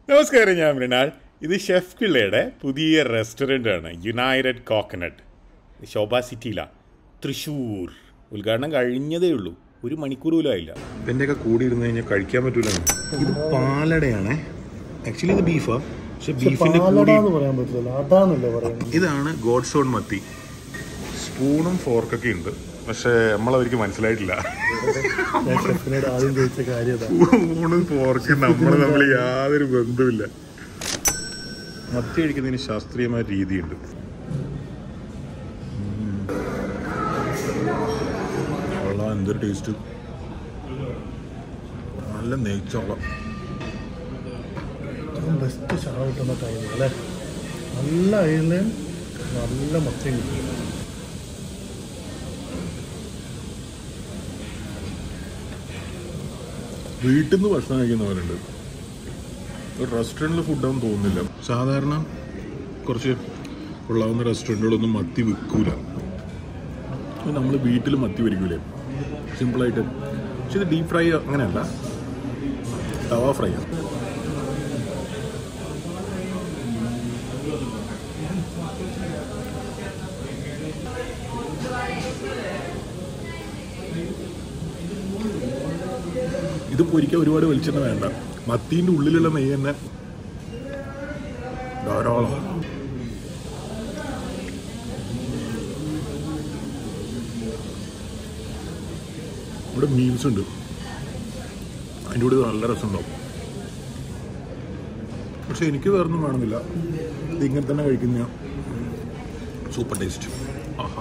നമസ്കാരം ഞാൻ മൃണാൾ ഇത് ഷെഫ് കിള്ളയുടെ പുതിയ റെസ്റ്റോറൻ്റ് ആണ് യുണൈറ്റഡ് കോക്കനട്ട് ശോഭ സിറ്റിയിലാണ് തൃശ്ശൂർ ഉദ്ഘാടനം കഴിഞ്ഞതേ ഉള്ളൂ ഒരു മണിക്കൂർ പോലും ആയില്ല ഇതിൻ്റെയൊക്കെ കൂടി ഇരുന്ന് കഴിഞ്ഞാൽ കഴിക്കാൻ പറ്റൂല ഇത് പാലടയാണേ ആക്ച്വലി ഇത് ബീഫാ പക്ഷെ ബീഫിന്റെ കൂടി പാലടാന്ന് പറയാൻ പറ്റില്ല അടാന്നല്ലേ പറയുന്നത് ഇതാണ് ഗോഡ് ഷോൺ മത്തി സ്പൂണും ഫോർക്കൊക്കെ ഉണ്ട് പക്ഷെ നമ്മളവർക്ക് മനസ്സിലായിട്ടില്ല ഞാൻ ഷെഫിനോട് ആദ്യം ചോദിച്ച കാര്യം അതാ സ്പൂണും ഫോർക്കും നമ്മൾ തമ്മിൽ യാതൊരു ബന്ധമില്ല മത്തി കഴിക്കുന്നതിന് ശാസ്ത്രീയമായ രീതിയുണ്ട് കൊള്ളാം എന്തൊരു ടേസ്റ്റ് നല്ല നെയ്ച്ചോള ബെസ്റ്റ് ഷാ കിട്ടുന്ന ടൈം അല്ലേ നല്ല അയിലയും നല്ല മത്തിയും കിട്ടും വീട്ടിൽ നിന്ന് ഭക്ഷണം കഴിക്കുന്നവരുണ്ട് ഒരു റെസ്റ്റോറൻറ്റിൽ ഫുഡാണെന്ന് തോന്നുന്നില്ല സാധാരണ കുറച്ച് കൊള്ളാവുന്ന റെസ്റ്റോറൻറ്റുകളൊന്നും മത്തി വിൽക്കൂല നമ്മൾ വീട്ടിൽ മത്തി വരിക്കൂലേ സിമ്പിളായിട്ട് പക്ഷെ ഇത് ഡീപ് ഫ്രൈ അങ്ങനെയല്ല തവ ഫ്രൈ ആണ് ഇത് പൊരിക്കാൻ ഒരുപാട് വെളിച്ചെണ്ണ വേണ്ട മത്തീൻ്റെ ഉള്ളിലുള്ള നെയ്യ് തന്നെ ധാരാളം ഇവിടെ മീൽസ് ഉണ്ട് അതിൻ്റെ കൂടെ ഇത് നല്ല രസമുണ്ടാവും പക്ഷെ എനിക്ക് വേറൊന്നും വേണമെന്നില്ല ഇത് ഇങ്ങനെ തന്നെ കഴിക്കുന്ന സൂപ്പർ ടേസ്റ്റ് ആഹാ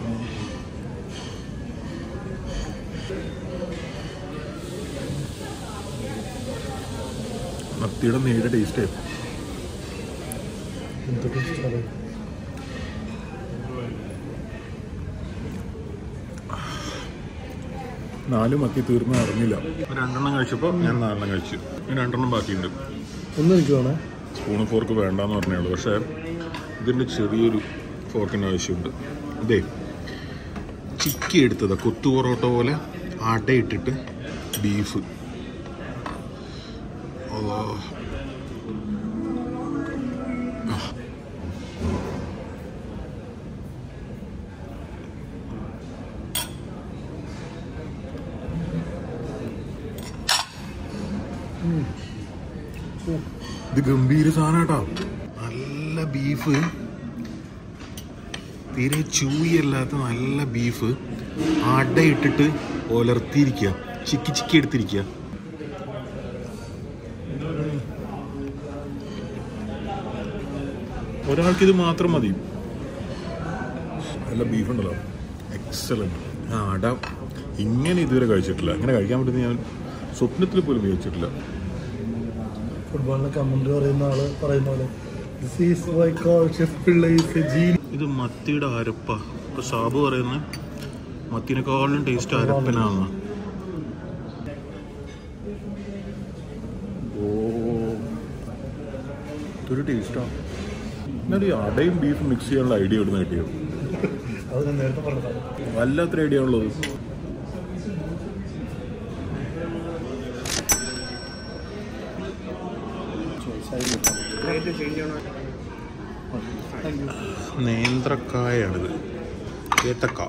മത്തിയുടെ നെയ്യുടെ ടേസ്റ്റ് എന്ത് ടേസ്റ്റ് നാല് മത്തി തീർന്ന് അറിഞ്ഞില്ല രണ്ടെണ്ണം കഴിച്ചപ്പോൾ ഞാൻ നാലെണ്ണം കഴിച്ചു ഇനി രണ്ടെണ്ണം ബാക്കിയുണ്ട് ഒന്ന് എനിക്ക് വേണേ സ്പൂൺ ഫോർക്ക് വേണ്ടാന്ന് പറഞ്ഞേ ഉള്ളൂ പക്ഷേ ഇതിൻ്റെ ചെറിയൊരു ഫോർക്കിൻ്റെ ആവശ്യമുണ്ട് ഇതേ ചിക്കി എടുത്തതാ കൊത്തു പൊറോട്ട പോലെ അടയിട്ടിട്ട് ബീഫ് അല്ലാ. ഇത് ഗംഭീര സാധനം നല്ല ബീഫ് തീരെ ചൂയല്ലാത്ത നല്ല ബീഫ് അടയിട്ടിട്ട് ഒലർത്തിയിരിക്കുക ചിക്കി ചിക്കി എടുത്തിരിക്കുക ഒരാൾക്കിത് മാത്രം മതി നല്ല ബീഫ് ഉണ്ടല്ലോ എക്സലന്റ് ആ അട ഇങ്ങനെ ഇതുവരെ കഴിച്ചിട്ടില്ല ഇങ്ങനെ കഴിക്കാൻ പറ്റുന്ന ഞാൻ സ്വപ്നത്തിൽ പോലും കഴിച്ചിട്ടില്ല ഫുട്ബോളിന്റെ കമന്റ് പറയുന്ന ആള് പറയുന്ന പോലെ this is why call chef Pillai is a genius ഇത് മത്തിയുടെ അരപ്പ ഇപ്പൊ സാബു പറയുന്നത് മത്തിനെക്കാളും ടേസ്റ്റ് അരപ്പനാണ് ഓ ഇതൊരു ടേസ്റ്റാ എന്നാൽ ഈ അടയും ബീഫും മിക്സ് ചെയ്യാനുള്ള ഐഡിയ ഇവിടുന്ന് കിട്ടിയോ അത് ഞാൻ നേരത്തെ പറഞ്ഞതാണ് വല്ലാത്തൊരു ഐഡിയ ഉള്ളത് നേന്ത്രക്കായാണിത് ഏത്തക്ക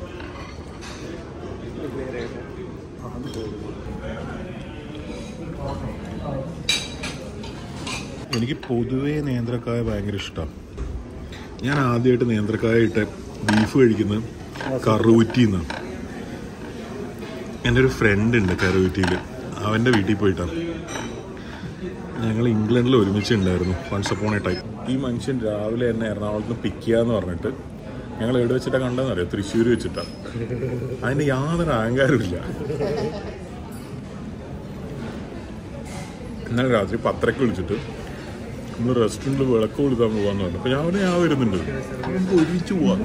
എനിക്ക് പൊതുവേ നേന്ത്രക്കായ ഭയങ്കര ഇഷ്ടമാണ് ഞാൻ ആദ്യമായിട്ട് നേന്ത്രക്കായ ഇട്ട് ബീഫ് കഴിക്കുന്നത് കറുകുറ്റിന്ന് എൻ്റെ ഒരു ഫ്രണ്ട് ഉണ്ട് കറുകുറ്റിയിൽ അവൻ്റെ വീട്ടിൽ പോയിട്ടാണ് ഞങ്ങൾ ഇംഗ്ലണ്ടിൽ ഒരുമിച്ച് ഉണ്ടായിരുന്നു വൺസ് അപ്പോൺ എ ടൈം ഈ മനുഷ്യൻ രാവിലെ എന്നെ എറണാകുളത്ത് നിന്ന് പിക്ക് ചെയ്യാന്ന് പറഞ്ഞിട്ട് ഞങ്ങൾ എവിടെ വെച്ചിട്ടാണ് കണ്ടതെന്ന് അറിയാം തൃശ്ശൂർ വെച്ചിട്ടാണ് അതിന് യാതൊരു അഹങ്കാരമില്ല ഇന്നലെ രാത്രി പത്രക്ക് വിളിച്ചിട്ട് നമ്മൾ റെസ്റ്റോറൻറ്റിൽ വിളക്ക് കൊടുക്കാൻ പോകാന്ന് പറഞ്ഞു അപ്പോൾ ഞാൻ പറഞ്ഞു ഞാൻ വരുന്നുണ്ട് നമുക്ക് ഒരുമിച്ച് പോവാം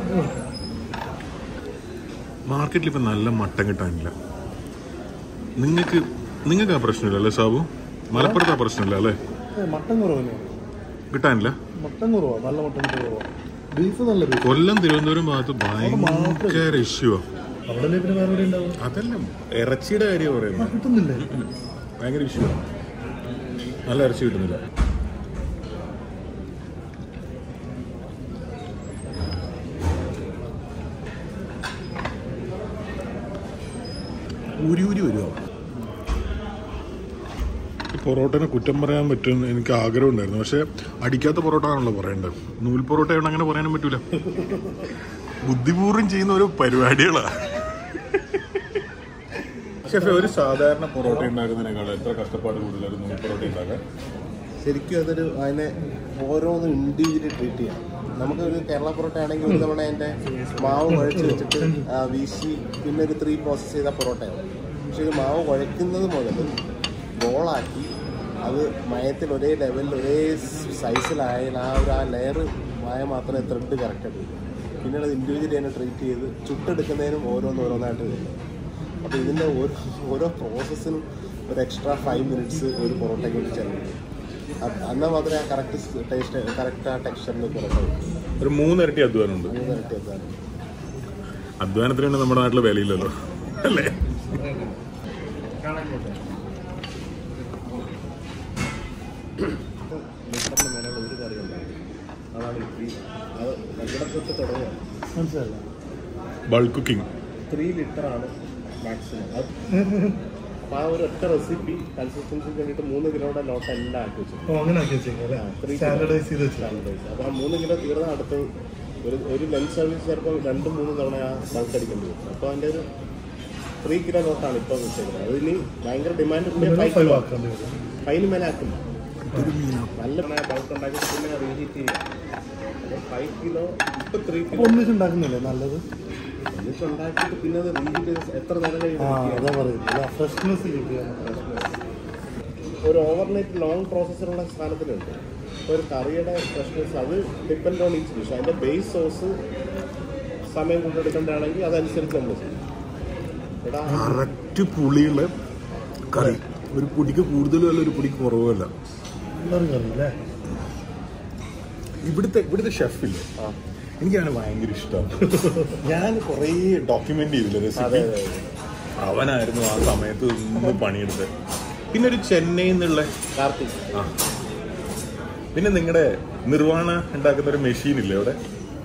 മാർക്കറ്റിൽ ഇപ്പം നല്ല മട്ടൻ കിട്ടാനില്ല നിങ്ങൾക്ക് നിങ്ങൾക്ക് ആ പ്രശ്നമില്ല അല്ലേ സാബു മലപ്പുറത്ത് ആ പ്രശ്നമില്ല അല്ലേ മട്ടൻ കുറവല്ലേ കിട്ടാനില്ല മട്ടൻ കുറവാ നല്ല മട്ടൻ കുറവാ ബീഫ് നല്ല ബീഫ് കൊല്ലം തിരുവനന്തപുരം ഭാഗത്ത് ഭയങ്കര ഇഷ്യൂ അവിടെ പിന്നെ വേറെ എവിടെ ഉണ്ടാവും അതല്ല ഇറച്ചിയുടെ കാര്യം പറയുന്നത് കിട്ടുന്നില്ലേ ഭയങ്കര ഇഷ്യൂ നല്ല ഇറച്ചി കിട്ടുന്നില്ല ഊരി ഊരി വരുമോ പൊറോട്ടനെ കുറ്റം പറയാൻ പറ്റുമെന്ന് എനിക്ക് ആഗ്രഹം ഉണ്ടായിരുന്നു പക്ഷെ അടിക്കാത്ത പൊറോട്ട ആണല്ലോ പറയേണ്ടത് നൂൽ പൊറോട്ടയാണ് അങ്ങനെ പറയാനും പറ്റൂല ബുദ്ധിപൂർവ്വം ചെയ്യുന്ന ഒരു പരിപാടികളാ ഷെഫെ ഒരു സാധാരണ പൊറോട്ട ഉണ്ടാക്കുന്നതിനേക്കാൾ എത്ര കഷ്ടപ്പാട് കൂടുതൽ ഒരു നൂൽ പൊറോട്ട ഉണ്ടാക്കാൻ ശരിക്കും അതൊരു അതിനെ ഓരോന്നും ഇൻഡിവിജ്വലി ട്രീറ്റ് ചെയ്യാം നമുക്കൊരു കേരള പൊറോട്ട ആണെങ്കിൽ ഒരു തവണ അതിൻ്റെ മാവ് കുഴച്ച് വെച്ചിട്ട് ആ, വീശി പിന്നെ ഒരു ത്രീ പ്രോസസ്സ് ചെയ്ത പൊറോട്ടയാണ് പക്ഷെ ഇത് മാവ് കുഴക്കുന്നത് മുതൽ ബോളാക്കി അത് മയത്തിൽ ഒരേ ലെവലിൽ ഒരേ സൈസിലായാൽ ആ ഒരു ആ ലെയർ മായ മാത്രമേ ത്രെഡ് കറക്റ്റായിട്ട് വരും പിന്നീട് അത് ഇൻഡിവിജ്വലി തന്നെ ട്രീറ്റ് ചെയ്ത് ചുട്ടെടുക്കുന്നതിനും ഓരോന്നോരോന്നായിട്ട് വരും അപ്പോൾ ഇതിൻ്റെ ഓരോ ഓരോ പ്രോസസ്സിനും ഒരു എക്സ്ട്രാ ഫൈവ് മിനിറ്റ്സ് ഒരു പൊറോട്ടയ്ക്ക് വേണ്ടി ചെലവിടും അത് എന്നാൽ മാത്രമേ ആ കറക്റ്റ് ടേസ്റ്റ് കറക്റ്റ് ആ ടെക്സ്ചറിൽ പൊറോട്ട കിട്ടും ഒരു മൂന്നിരട്ടി അധ്വാനമുണ്ട് മൂന്ന് ഇരട്ടി എത്താനും അധ്വാനത്തിനാണ് നമ്മുടെ നാട്ടിൽ വിലയില്ലല്ലോ അല്ലേ ലിറ്ററിന് മേലുള്ള ഒരു കറി ഉണ്ടാകും അതാണ് ഇഡ്ഡലി അത് ഇവിടെ തൊട്ട് തുടങ്ങുക മനസ്സിലായില്ല ബൾക്ക് കുക്കിംഗ് ത്രീ ലിറ്ററാണ് മാക്സിമം അത് അപ്പോൾ ആ ഒരു ഒറ്റ റെസിപ്പി കൺസിസ്റ്റൻസിക്ക് വേണ്ടിയിട്ട് മൂന്ന് കിലോയുടെ ലോട്ട് എല്ലാം ആക്കി വെച്ചു ഓ അങ്ങനെ ആക്കി വെച്ചേക്കാം അല്ലേ Three സ്റ്റാൻഡർഡൈസ് ചെയ്ത് വെച്ചാൽ അപ്പോൾ ആ മൂന്ന് കിലോ തീർന്ന അടുത്ത് ഒരു ഒരു ലഞ്ച് സർവീസ് ചിലപ്പോൾ രണ്ടും മൂന്നും തവണ ആ ബൾക്ക് അടിക്കേണ്ടി വരും അപ്പോൾ അതിൻ്റെ ഒരു ത്രീ കിലോ നോട്ടാണ് ഇപ്പോൾ വെച്ചേക്കുന്നത് അത് ഇനി ഭയങ്കര ഡിമാൻഡ് ഉണ്ടെങ്കിൽ ഫൈവ് ഫൈവ് കിലോ ആക്കേണ്ടി വരും ഫൈന് മേലെ ആക്കില്ല നല്ല ബൾക്ക് ഉണ്ടാക്കിയിട്ട് പിന്നെ റീഹീറ്റ് ചെയ്യുക അപ്പോൾ ഫൈവ് കിലോ ഇപ്പോൾ ത്രീ അപ്പൊ കിലോ ഒന്നിച്ച് ഉണ്ടാക്കുന്നില്ലേ നല്ലത് എന്നിട്ട് ഉണ്ടാക്കിയിട്ട് പിന്നെ അത് റീഹീറ്റ് ചെയ്ത് എത്ര നേരം ആ കഴിയും അതാ പറയുന്നത് ഫ്രഷ്നെസ് കിട്ടിയ ഒരു ഓവർനൈറ്റ് ലോങ് പ്രോസസ്സറുള്ള സാധനത്തിലുണ്ട് ഇപ്പോൾ ഒരു കറിയുടെ ഫ്രഷ്നെസ് അത് ഡിപ്പെൻഡ് ഓൺ ഈച്ച് ഡിഷ് അതിൻ്റെ ബേസ് സോസ് സമയം കൊണ്ടെടുക്കേണ്ടതാണെങ്കിൽ അതനുസരിച്ച് നമ്മൾ ചെയ്യും എടാ കറക്റ്റ് പുളിയുള്ള കറി ഒരു പൊടിക്ക് കൂടുതലും അല്ല ഒരു പൊടിക്ക് കുറവുമല്ല നല്ലൊരു കറി അല്ലേ ഇവിടുത്തെ ഇവിടുത്തെ ഷെഫില്ലേ എനിക്കങ്ങനെ ഭയങ്കര ഇഷ്ടമാണ് ഞാൻ കുറേ ഡോക്യുമെന്റ് ചെയ്തില്ല അതെ റെസിപ്പി അതെ അവനായിരുന്നു ആ സമയത്ത് നിന്ന് പണിയെടുത്ത് പിന്നെ ഒരു ചെന്നൈയിൽ നിന്നുള്ള കാർത്തിക് ആ പിന്നെ നിങ്ങളുടെ നിർവ്വാണ ഉണ്ടാക്കുന്ന ഒരു മെഷീൻ ഇല്ലേ അവിടെ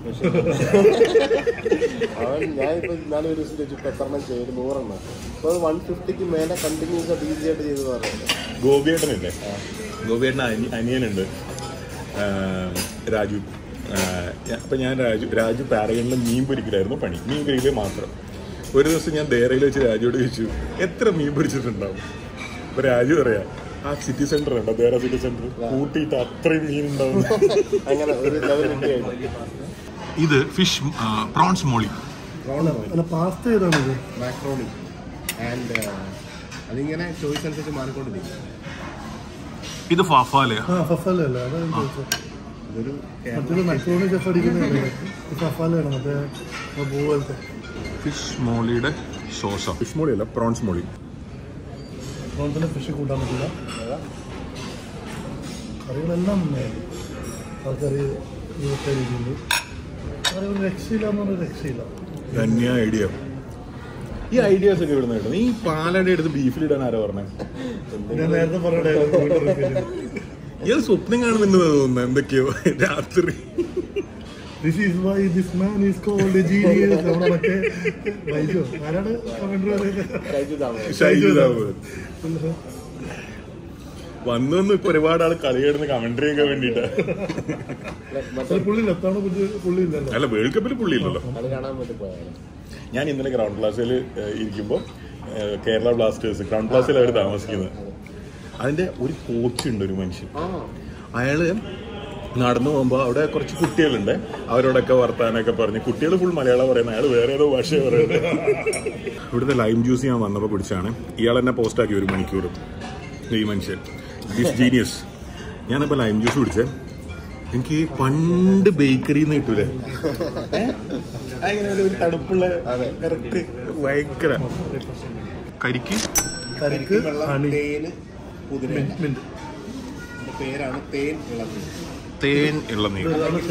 അവൻ ഞാനിപ്പോൾ ഇന്നാലും ഒരു ദിവസം ചോദിച്ചു ഇപ്പം എത്രണ്ണം ചെയ്തു നൂറെണ്ണം അപ്പോൾ അത് വൺ ഫിഫ്റ്റിക്ക് മേലെ കണ്ടിന്യൂസ് ആയിട്ട് ഈസി ആയിട്ട് ചെയ്തു പറയുന്നത് ഗോപിയേട്ടനില്ലേ ഗോപിയേട്ടൻ അനി അനിയനുണ്ട് ആ, രാജു ആ, ഞാ- അപ്പൊ ഞാൻ രാജു രാജു പാരഗണിൽ മീൻ പൊരിക്കലായിരുന്നു പണി മീൻ പൊരിക്കല് മാത്രം ഒരു ദിവസം ഞാൻ ദേരയിൽ വെച്ച് രാജുവോട് ചോദിച്ചു എത്ര മീൻ പൊരിച്ചിട്ടുണ്ടാവും അപ്പൊ രാജു പറയാ ആ സിറ്റി സെന്റർ ഉണ്ടോ ദേര സിറ്റി സെന്റർ കൂട്ടിയിട്ട് അത്രയും മീൻ ഉണ്ടാവും അങ്ങനെ ഒരു ലെവൽ കിട്ടിയായിരുന്നു ഇത് ഫിഷ് പ്രോൺസ് മോളി അല്ല പാസ്ത ചെയ്താണിത് മാക്രോണി ആൻഡ് അതിങ്ങനെ ചോയ്സ് അനുസരിച്ച് മാറിക്കൊണ്ടിരിക്കും ഇത് ഫാഫാലയാ ആ ഫഫലല്ലേ അതാ ഞാൻ ചോദിച്ചത് ഇതൊരു മറ്റൊരു മൈക്രോണി ചെഫ് അടിക്കുന്നതല്ലേ ഫഫാലയാണ് മറ്റേ ആ പൂ പോലത്തെ ഫിഷ് മോളിയുടെ സോസ ഫിഷ് മോളി അല്ല പ്രോൺസ് മോളി അതുപോലെ തന്നെ ഫിഷ് കൂട്ടാൻ പറ്റില്ല കറികളെല്ലാം നന്നായിരുന്നു ആൾക്കറി ഇതൊക്കെ രീതിയിൽ കറി ഒരു രക്ഷയില്ല എന്ന് പറഞ്ഞാൽ രക്ഷയില്ല ധന്യ ഐഡിയ ഈ ഐഡിയാസ് ഒക്കെ ഇവിടുന്ന് കിട്ടുന്നത് ഈ പാലട എടുത്ത് ബീഫിലിടാൻ ആരാ പറഞ്ഞേ ഞാൻ നേരത്തെ പറഞ്ഞ ഇയാൾ സ്വപ്നം കാണുന്നുണ്ടെന്ന് തോന്നുന്നു എന്തൊക്കെയോ രാത്രി this is why this man is called genius നമ്മുടെ മറ്റേ വൈജോ ആരാണ് കമന്ററി പറയുന്നത് കഴിച്ചു താമസം ഷൈജു ദാമോദർ. വന്നു വന്ന് ഇപ്പൊ ഒരുപാട് ആള് കളിയിടുന്ന കമന്ററി ഒക്കെ വേണ്ടിട്ടാ അത് പുള്ളി എത്താണോ പുള്ളി പുള്ളി ഇല്ലല്ലോ അല്ല വേൾഡ് കപ്പിൽ പുള്ളിയില്ലല്ലോ കളി കാണാൻ വേണ്ടി പോയാണ് ഞാൻ ഇന്നലെ ഗ്രൗണ്ട് ക്ലാസ്സിൽ ഇരിക്കുമ്പോൾ കേരള ബ്ലാസ്റ്റേഴ്സ് ഗ്രൗണ്ട് ക്ലാസ്സിൽ അവർ താമസിക്കുന്നത് അതിന്റെ ഒരു കോച്ച് ഉണ്ട് ഒരു മനുഷ്യൻ ആ അയാള് നടന്നു പോകുമ്പോൾ അവിടെ കുറച്ച് കുട്ടികളുണ്ട് അവരോടൊക്കെ വർത്താനൊക്കെ പറഞ്ഞ് കുട്ടികൾ ഫുൾ മലയാളം പറയുന്നത് അയാൾ വേറെ ഏതോ ഭാഷ പറയുന്നത് ഇവിടുത്തെ ലൈം ജ്യൂസ് ഞാൻ വന്നപ്പോൾ പിടിച്ചാണ് ഇയാൾ എന്നെ പോസ്റ്റാക്കി ഒരു മണിക്കൂർ ഈ മനുഷ്യൻ ദിസ് ജീനിയസ് ഞാനിപ്പോൾ ലൈം ജ്യൂസ് കുടിച്ചേ എനിക്ക് പണ്ട് ബേക്കറിയിൽ നിന്ന് കിട്ടൂലേ ഏ? അങ്ങനെ ഒരു തണുപ്പുള്ള കറക്റ്റ് ഭയങ്കര കരിക്ക് കരിക്ക് ഹണി തേന് പുതിന മിന്റ് ഇതിന്റെ പേരാണ് തേൻ ഇളനീർ തേൻ ഇളനീർ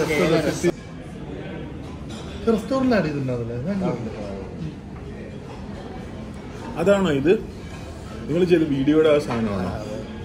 റെസ്റ്റോറൻറ്റ് ആഡ് ചെയ്തിട്ടുണ്ടാവില്ലേ ഞാൻ കണ്ടിട്ടുണ്ട്. അതാണോ ഇത് നിങ്ങൾ ചെയ്ത വീഡിയോയുടെ ആ സാധനമാണോ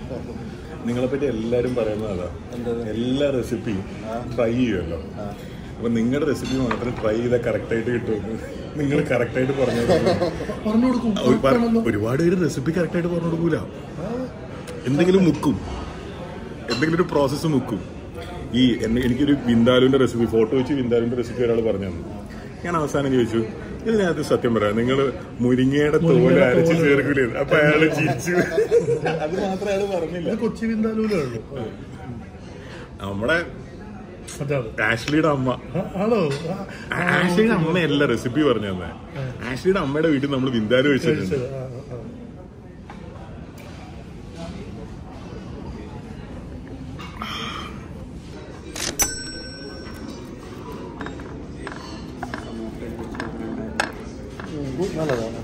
നിങ്ങളെ പറ്റി എല്ലാരും പറയുന്നത് അതാ എല്ലാ റെസിപ്പിയും ട്രൈ ചെയ്യുമല്ലോ അപ്പൊ നിങ്ങളുടെ റെസിപ്പി മാത്രം ട്രൈ ചെയ്താൽ കറക്റ്റായിട്ട് കിട്ടുമെന്ന് നിങ്ങൾ കറക്റ്റായിട്ട് പറഞ്ഞു പറഞ്ഞു കൊടുക്കും ഒരു- പറ- ഉറപ്പാണല്ലോ. ഒരുപാട് പേര് റെസിപ്പി കറക്റ്റായിട്ട് പറഞ്ഞു കൊടുക്കൂല എന്തെങ്കിലും മുക്കും എന്തെങ്കിലും ഒരു പ്രോസസ്സ് മുക്കും ഈ എന്നെ എനിക്കൊരു വിന്താലുവിന്റെ റെസിപ്പി ഫോട്ടോ വെച്ച് വിന്താലുവിന്റെ റെസിപ്പി ഒരാൾ പറഞ്ഞു തന്നു ഞാൻ അവസാനം ചോദിച്ചു ഇതിനകത്ത് സത്യം പറയാം നിങ്ങൾ മുരിങ്ങയുടെ തോല് മുരിങ്ങയുടെ അരച്ച് തോല്. ചേർക്കില്ലേ അപ്പൊ അയാള് ചിരിച്ചു അത് മാത്രമേ അയാൾ പറഞ്ഞില്ല ഇത് കൊച്ചി വിന്താലൂലേ ഉള്ളൂ നമ്മുടെ അതെ അതെ ആഷ്ലിയുടെ അമ്മ ആ, ആണോ ആ, ആ, ആഷ്ലിയുടെ അമ്മയല്ല റെസിപ്പി പറഞ്ഞു തന്നെ ആഷ്ലിയുടെ അമ്മയുടെ വീട്ടിൽ നമ്മൾ വിന്താലു വെച്ചിട്ടുണ്ട് ശരി, ആ, ആ, ആ. നല്ലതാണ്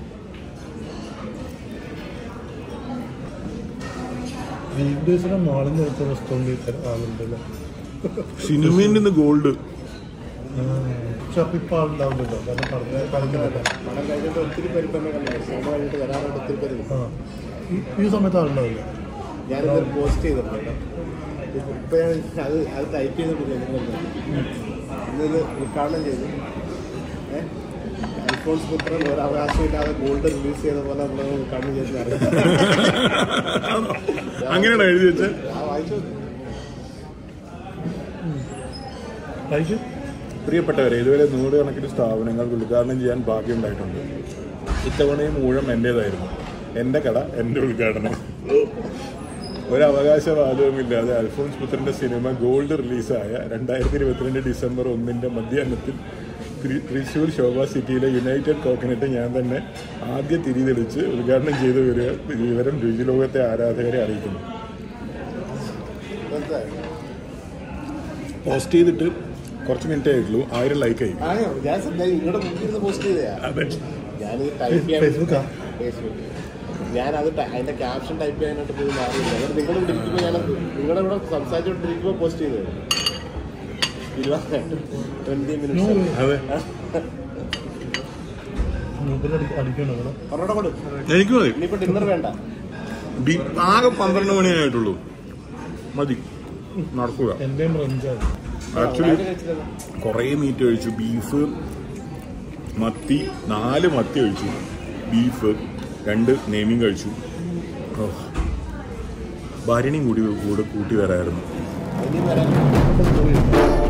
വീക്ക് ഡേയ്സിലെ മാളിൽ നിന്ന് വെച്ച റെസ്റ്റോറൻറ്റ് ആളുണ്ടല്ലോ സിനിമയിൽ നിന്ന് ഗോൾഡ് പക്ഷെ അപ്പം ഇപ്പം ആളുണ്ടാവില്ലല്ലോ കാരണം പറഞ്ഞ കളിക്കുന്നില്ല പണം കഴിഞ്ഞിട്ട് ഒത്തിരി പേര് ഇപ്പം എന്നെ കണ്ടു സിനിമ കഴിഞ്ഞിട്ട് വരാറുണ്ട് ഒത്തിരി പേര് ആ ഈ- ഈ സമയത്ത് ആളുണ്ടാവില്ല ഞാനിത് പോസ്റ്റ് ചെയ്തിട്ടുണ്ട് ഇപ്പൊ ഞാൻ അത് അത് ടൈപ്പ് ചെയ്തിട്ട് ഇന്നത് ഉദ്ഘാടനം ചെയ്തു ഏഹ് അൽഫോൺസ് പുത്രൻ ഒരു അവകാശമില്ലാതെ ഗോൾഡ് റിലീസ് ചെയ്ത പോലെ നമ്മൾ ഉദ്ഘാടനം ചെയ്ത് അങ്ങനെയാണ് എഴുതി വെച്ചത് ആ വായിച്ചു കഴിക്കും പ്രിയപ്പെട്ടവരെ ഇതുവരെ നൂറുകണക്കിന് സ്ഥാപനങ്ങൾ ഉദ്ഘാടനം ചെയ്യാൻ ഭാഗ്യമുണ്ടായിട്ടുണ്ട് ഇത്തവണയും ഊഴം എൻ്റേതായിരുന്നു എൻ്റെ കട എൻ്റെ ഉദ്ഘാടനം ഒരു അവകാശവാദവുമില്ലാതെ അൽഫോൺസ് പുത്രന്റെ സിനിമ ഗോൾഡ് റിലീസായ രണ്ടായിരത്തി ഇരുപത്തിരണ്ട് ഡിസംബർ ഒന്നിന്റെ മധ്യാഹ്നത്തിൽ ത്രി- തൃശൂർ ശോഭ സിറ്റിയിലെ യുണൈറ്റഡ് കോക്കനട്ട് ഞാൻ തന്നെ ആദ്യ തിരി തെളിച്ച് ഉദ്ഘാടനം ചെയ്ത വിവര- വിവരം രുചിലോകത്തെ ആരാധകരെ അറിയിക്കുന്നു മനസ്സിലായോ? പോസ്റ്റ് ചെയ്തിട്ട് കുറച്ച് മിനിറ്റേ ആയിട്ടുള്ളൂ ആയിരം ലൈക്ക് ആയി ആണോ ഞാൻ സ- ഞാൻ ഇങ്ങോട്ട് മുന്നിരുന്ന് പോസ്റ്റ് ചെയ്തയാ അതെ ഞാനിത് ടൈപ്പ് ചെയ്യാൻ ഫേസ്ബുക്കാ ഫേസ്ബുക്ക് ഞാനത് ട- അതിന്റെ ക്യാപ്ഷൻ ടൈപ്പ് ചെയ്യാനായിട്ട് പോയി മാറിയില്ല എന്നിട്ട് നിങ്ങൾ ഇവിടെ ഇരിക്കുമ്പോൾ ഞാൻ നിങ്ങളുടെ ഇവിടെ സംസാരിച്ചുകൊണ്ടിരിക്കുമ്പോൾ പോസ്റ്റ് ചെയ്തത് ഇരുപത്തി ട്വന്റി മിനിറ്റ്സ് അതെ മൂപ്പര് അടി അടിക്കണോ ഇവിടെ ഒരെണ്ണം കൊടു എനിക്ക് മതി ഇനിയിപ്പോ ഡിന്നർ വേണ്ട ഡി- ആകെ പന്ത്രണ്ട് മണിയായിട്ടുള്ളൂ മതി നടക്കുക എന്റെയും റഞ്ചാണ് ആക്ച്വലി വയറ് കഴിച്ചില്ലല്ലോ. കുറേ മീറ്റ് കഴിച്ചു ബീഫ് മത്തി നാല് മത്തി കഴിച്ചു ബീഫ് രണ്ട് നെയ്മീൻ കഴിച്ചു ഓ. ഭാര്യനെയും കൂടി കൂടെ കൂട്ടി വരായിരുന്നു ഇനി വരാൻ